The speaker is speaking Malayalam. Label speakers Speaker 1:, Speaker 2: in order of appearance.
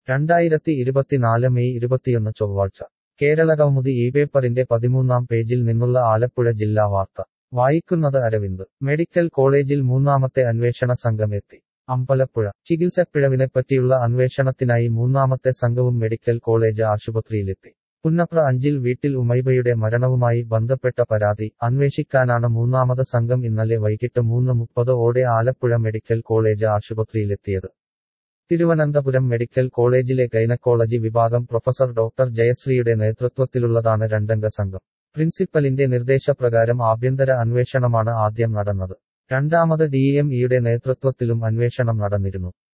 Speaker 1: രണ്ടായിരത്തി ഇരുപത്തിനാല് മെയ് ഇരുപത്തിയൊന്ന് ചൊവ്വാഴ്ച കേരള കൗമുദി ഈ പേപ്പറിന്റെ പതിമൂന്നാം പേജിൽ നിന്നുള്ള ആലപ്പുഴ ജില്ലാ വാർത്ത വായിക്കുന്നത് അരവിന്ദ് മെഡിക്കൽ കോളേജിൽ മൂന്നാമത്തെ അന്വേഷണ സംഘം എത്തി അമ്പലപ്പുഴ ചികിത്സപ്പിഴവിനെപ്പറ്റിയുള്ള അന്വേഷണത്തിനായി മൂന്നാമത്തെ സംഘവും മെഡിക്കൽ കോളേജ് ആശുപത്രിയിലെത്തി പുന്നപ്ര അഞ്ചിൽ വീട്ടിൽ ഉമൈബയുടെ മരണവുമായി ബന്ധപ്പെട്ട പരാതി അന്വേഷിക്കാനാണ് മൂന്നാമത് സംഘം ഇന്നലെ വൈകിട്ട് മൂന്ന് മുപ്പത് ഓടെ ആലപ്പുഴ മെഡിക്കൽ കോളേജ് ആശുപത്രിയിലെത്തിയത് തിരുവനന്തപുരം മെഡിക്കൽ കോളേജിലെ ഗൈനക്കോളജി വിഭാഗം പ്രൊഫസർ ഡോക്ടർ ജയശ്രീയുടെ നേതൃത്വത്തിലുള്ളതാണ് രണ്ടംഗ സംഘം പ്രിൻസിപ്പലിന്റെ നിർദ്ദേശപ്രകാരം ആഭ്യന്തര അന്വേഷണമാണ് ആദ്യം നടന്നത് രണ്ടാമത് ഡിഎംഇയുടെ നേതൃത്വത്തിലും അന്വേഷണം നടന്നിരുന്നു